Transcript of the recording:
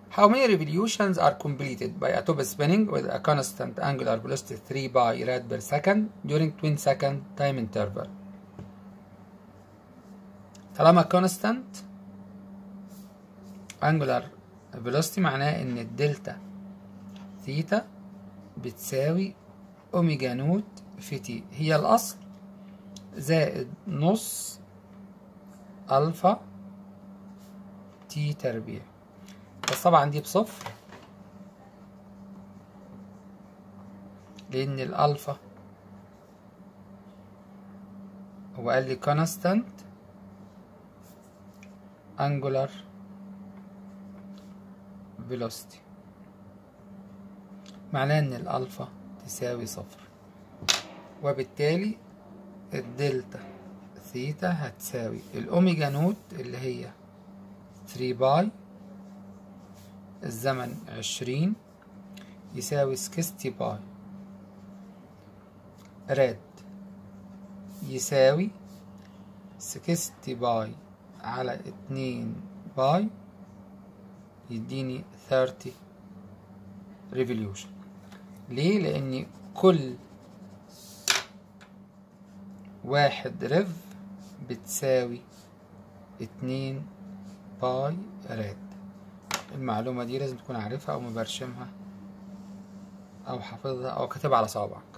How many revolutions are completed by a top spinning with a constant angular velocity 3 pi rad per second during 20 second time interval طالما constant angular velocity معناه ان الدلتا ثيتا بتساوي اوميجا نوت في تي هي الاصل زائد نص الفا تي تربيع بس طبعا دي بصفر لان الالفا هو قال لي constant angular velocity معناه ان الالفا تساوي صفر وبالتالي الدلتا ثيتا هتساوي الاوميجا نوت اللي هي 3 باي الزمن عشرين يساوي 60 باي راد يساوي 60 باي على اتنين باي يديني 30 ريفوليوشن ليه لان كل واحد ريف بتساوي اتنين باي راد المعلومة دي لازم تكون عارفها او مبرشمها او حافظها او كاتبها على صوابعك